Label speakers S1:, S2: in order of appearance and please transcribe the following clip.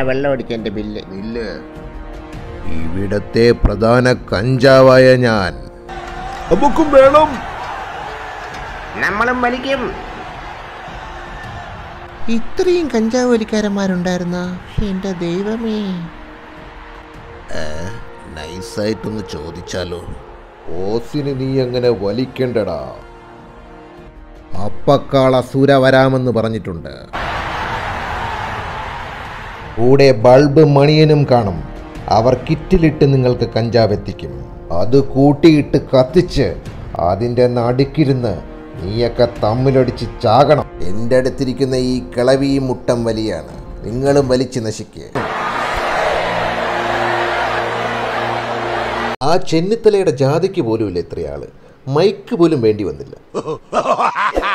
S1: വെള്ളം അടിച്ചതിന്റെ ബില്ല്
S2: ഇല്ല ഇവിടത്തെ പ്രധാന കഞ്ചാവായ ഞാൻ
S3: നമുക്കും വേണം
S1: നമ്മളും വലിക്കും
S2: ഇത്രയും കഞ്ചാവ് വലിക്കാരന്മാരുണ്ടായിരുന്ന എന്റെ ദൈവമേ നൈസായിട്ടൊന്ന് ചോദിച്ചാലോ ഓസിന് നീ അങ്ങനെ വലിക്കണ്ടടാ അപ്പക്കാള സുര വരാമെന്ന് പറഞ്ഞിട്ടുണ്ട് കൂടെ ബൾബ് മണിയനും കാണും അവർ കിറ്റിലിട്ട് നിങ്ങൾക്ക് കഞ്ചാവ് എത്തിക്കും അത് കൂട്ടിയിട്ട് കത്തിച്ച് അതിൻ്റെ നടുക്കിരുന്ന് നീയൊക്കെ തമ്മിലടിച്ച് ചാകണം എൻ്റെ അടുത്തിരിക്കുന്ന ഈ കിളവി മുട്ടം വലിയാണ് നിങ്ങളും വലിച്ച് നശിക്കുക ആ ചെന്നിത്തലയുടെ ജാതിക്ക് പോലുമില്ല ഇത്രയാള് മൈക്ക് പോലും വേണ്ടി വന്നില്ല